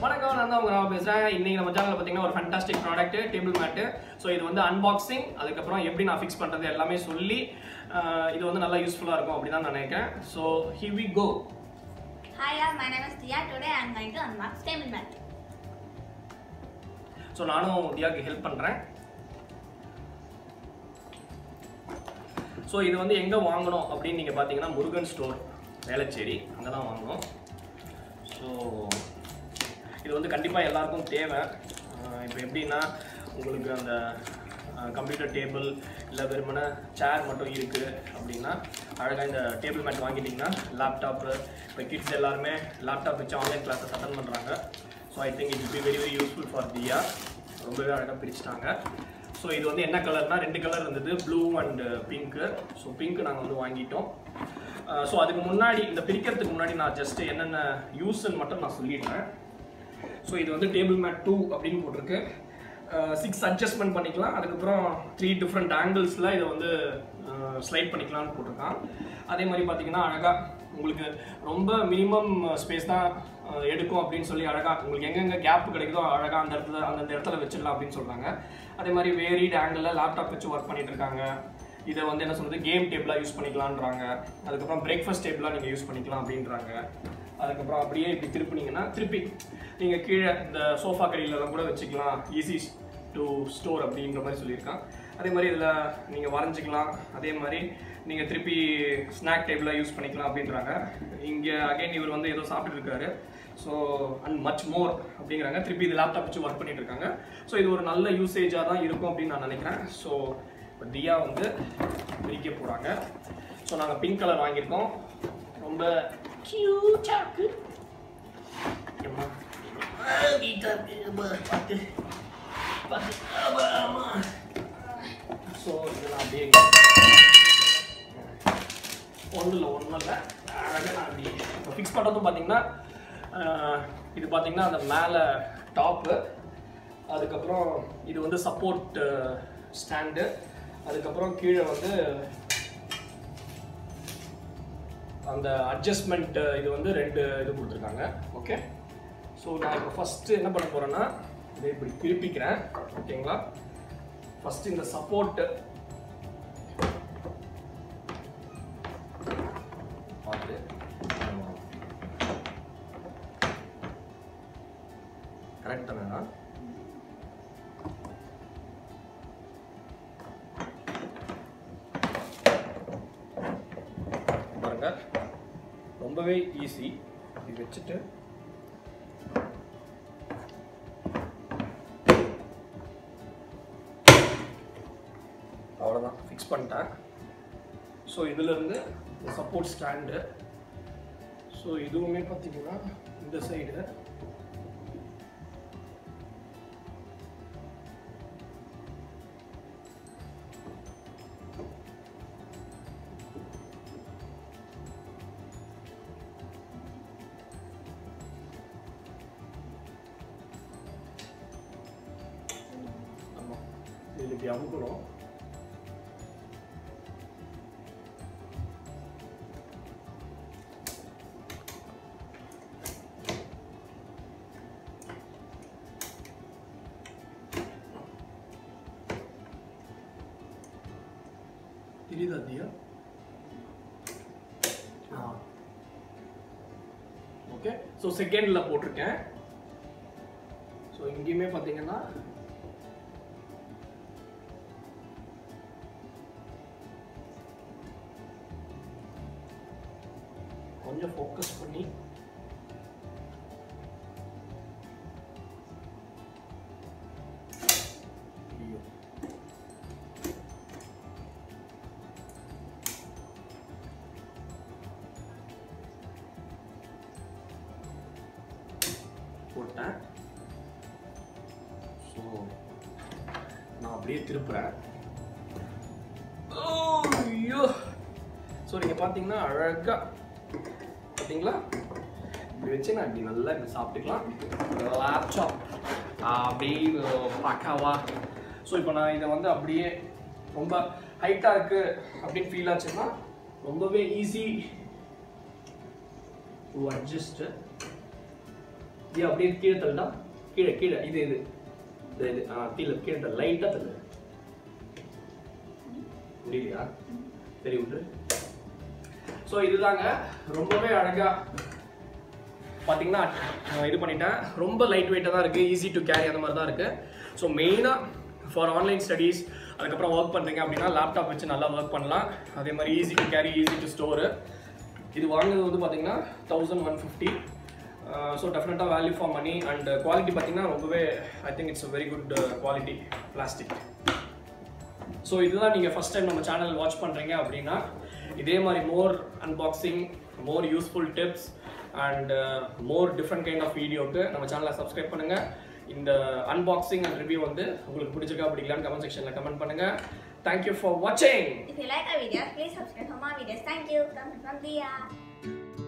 வணக்கம் நான் தான் உங்க நான் பேசுறேன் இன்னைக்கு நம்ம சேனல்ல பாத்தீங்கன்னா ஒரு fantastic product table mat so இது வந்து அன்பாக்சிங் அதுக்கப்புறம் எப்படி நான் ஃபிக்ஸ் பண்றது எல்லாமே சொல்லி ஆஹ், இது வந்து நல்லா யூஸ்ஃபுல்லா இருக்கும் அப்படின்னு தான் நினைக்கிறேன் so hi we go Hi, all. My name is Tia. Today I am going to unbox table mat. So நானும் தியாக்கு ஹெல்ப் பண்றேன் ஸோ இது வந்து எங்கே வாங்கணும் அப்படின்னு நீங்கள் பார்த்தீங்கன்னா முருகன் ஸ்டோர் வேளச்சேரி அங்கே தான் வாங்கணும் ஸோ இது வந்து கண்டிப்பாக எல்லாருக்கும் தேவை இப்போ எப்படின்னா உங்களுக்கு அந்த கம்ப்யூட்டர் டேபிள் இல்லை வெறுமனே சேர் மட்டும் இருக்குது அப்படின்னா அழகாக இந்த டேபிள் மேட் வாங்கிட்டிங்கன்னா லேப்டாப்பு இப்போ கிட்ஸ் எல்லாருமே லேப்டாப் வச்சு ஆன்லைன் கிளாஸஸ் அட்டன் பண்ணுறாங்க so I think it be very very useful for Diya ரொம்பவே அழகாக பிரிச்சுட்டாங்க ஸோ இது வந்து என்ன கலர்னா ரெண்டு கலர் இருந்தது blue and pink so pink நாங்கள் வந்து வாங்கிட்டோம் ஸோ அதுக்கு முன்னாடி இந்த பிரிக்கிறதுக்கு முன்னாடி நான் ஜஸ்ட் என்னென்ன யூஸ்ன்னு மட்டும் நான் சொல்லிடுறேன் ஸோ இது வந்து டேபிள் மேட் டூ அப்படின்னு போட்டிருக்கு சிக்ஸ் அட்ஜஸ்ட்மெண்ட் பண்ணிக்கலாம் அதுக்கப்புறம் த்ரீ டிஃப்ரெண்ட் ஆங்கிள்ஸில் இதை வந்து ஸ்லைட் பண்ணிக்கலாம்னு போட்டிருக்கான் அதே மாதிரி பார்த்தீங்கன்னா அழகாக உங்களுக்கு ரொம்ப மினிமம் ஸ்பேஸ் தான் அஹ், எடுக்கும் அப்படின்னு சொல்லி அழகாக உங்களுக்கு எங்கெங்கே கேப் கிடைக்குதோ அழகாக அந்த இடத்துல அந்தந்த இடத்துல வச்சிடலாம் அப்படின்னு சொல்கிறாங்க அதே மாதிரி வேரிட் ஆங்கிளில் லேப்டாப் வச்சு ஒர்க் பண்ணிட்டு இருக்காங்க இதை வந்து என்ன சொல்றது கேம் டேபிளாக யூஸ் பண்ணிக்கலான்றாங்க அதுக்கப்புறம் பிரேக்ஃபாஸ்ட் டேபிளாக நீங்கள் யூஸ் பண்ணிக்கலாம் அப்படின்றாங்க அதுக்கப்புறம் அப்படியே இப்படி திருப்பினீங்கன்னா திருப்பி நீங்கள் கீழே இந்த சோஃபா கடியிலலாம் கூட வச்சுக்கலாம் ஈஸி டு ஸ்டோர் அப்படின்ற மாதிரி சொல்லியிருக்கான் அதே மாதிரி இதில் நீங்கள் வரைஞ்சிக்கலாம் அதே மாதிரி நீங்கள் திருப்பி ஸ்நாக் டேபிளாக யூஸ் பண்ணிக்கலாம் அப்படின்றாங்க இங்கே அகைன் இவர் வந்து ஏதோ சாப்பிட்டு இருக்காரு ஸோ அண்ட் மச் மோர் அப்படிங்கிறாங்க திருப்பி இது லேப்டாப் வச்சு ஒர்க் பண்ணிட்டு இருக்காங்க ஸோ இது ஒரு நல்ல யூசேஜாக தான் இருக்கும் அப்படின்னு நான் நினைக்கிறேன் ஸோ இப்போ தியா வந்து பிரிக்க போகிறாங்க ஸோ நாங்கள் பிங்க் கலர் வாங்கியிருக்கோம் ரொம்ப க்யூட்டாக இருக்கு ஏம்மா, வீட்டா இருக்கு, அம்மா, பார்த்து பார்த்து ஆமா ஆமா ஸோ இதெல்லாம் அப்படியே ஒன்றும் இல்லை ஒன்றும் இல்லை அழகாக நான் அப்படி இப்போ ஃபிக்ஸ் பண்ணுறதும் பார்த்தீங்கன்னா ஆஹ், இது பார்த்தீங்கன்னா அந்த மேலே டாப்பு அதுக்கப்புறம் இது வந்து சப்போர்ட் ஸ்டாண்டு அதுக்கப்புறம் கீழே வந்து அந்த அட்ஜஸ்ட்மெண்ட் இது வந்து ரெண்டு இது கொடுத்துருக்காங்க ஓகே ஸோ நான் இப்போ ஃபஸ்ட்டு என்ன பண்ண போகிறேன்னா இதை இப்படி திருப்பிக்கிறேன் ஓகேங்களா ஃபஸ்ட்டு இந்த சப்போர்ட்டு பார்த்து கரெக்ட் தானேண்ணா பாருங்க ரொம்பவே ஈஸி இப்படி வச்சுட்டு அவ்வளோதான் ஃபிக்ஸ் பண்ணிட்டேன் ஸோ இதிலிருந்து சப்போர்ட் ஸ்டாண்டு ஸோ இதுவுமே பார்த்தீங்கன்னா இந்த சைடு ஆமாம் இதில் இப்படி அமுக்கணும் தெரியுதா தியா ஓகே ஸோ செகண்டில் போட்டிருக்கேன் ஸோ இங்கேயுமே பார்த்தீங்கன்னா கொஞ்சம் ஃபோக்கஸ் பண்ணி ஐயோ போட்டேன் ஸோ நான் அப்படியே திருப்புறேன் ஓ, ஐயோ ஸோ நீங்கள் பார்த்தீங்கன்னா அழகாக பார்த்தீங்களா இப்படி வச்சு நான் இப்படி நல்லா இப்படி சாப்பிட்டுக்கலாம் லேப்டாப் அப்படியே பக்காவா ஸோ இப்போ நான் இதை வந்து அப்படியே ரொம்ப ஹைட்டாக இருக்குது அப்படின்னு ஃபீல் ஆச்சுன்னா ரொம்பவே ஈஸி டு அட்ஜஸ்ட்டு இது அப்படியே கீழே தள்ளுடா கீழே கீழே இது இது இது இது ஆ கீழே கீழே தள்ளு லைட்டாக தள்ளு முடியலையா சரி விட்டுரு ஸோ இதுதாங்க ரொம்பவே அழகா பார்த்தீங்கன்னா நான் இது பண்ணிட்டேன் ரொம்ப லைட் வெயிட்டாக தான் இருக்குது ஈஸி டு கேரி அந்த மாதிரி தான் இருக்குது ஸோ மெயினாக ஃபார் ஆன்லைன் ஸ்டடீஸ் அதுக்கப்புறம் ஒர்க் பண்ணுறீங்க அப்படின்னா லேப்டாப் வச்சு நல்லா ஒர்க் பண்ணலாம் அதே மாதிரி easy to carry easy to store இது வாங்கினது வந்து பார்த்தீங்கன்னா தௌசண்ட் ஒன் ஃபிஃப்டி ஸோ டெஃபினட்டாக value for money and quality பார்த்தீங்கன்னா ரொம்பவே I think it's very good quality plastic so இதுதான் நீங்கள் ஃபஸ்ட் டைம் நம்ம சேனல் வாட்ச் பண்ணுறீங்க அப்படின்னா இதே மாதிரி more unboxing more useful tips and more different kind of வீடியோக்கு நம்ம சேனலை சப்ஸ்கிரைப் பண்ணுங்கள் இந்த அன்பாக்சிங் அண்ட் ரிவ்யூ வந்து உங்களுக்கு பிடிச்சிருக்கா பிடிக்கலான்னு கமெண்ட் செக்ஷனில் கமெண்ட் பண்ணுங்கள் தேங்க்யூ ஃபார் வாட்சிங் If you like our videos, please subscribe for more videos. Thank you. Come from Dia.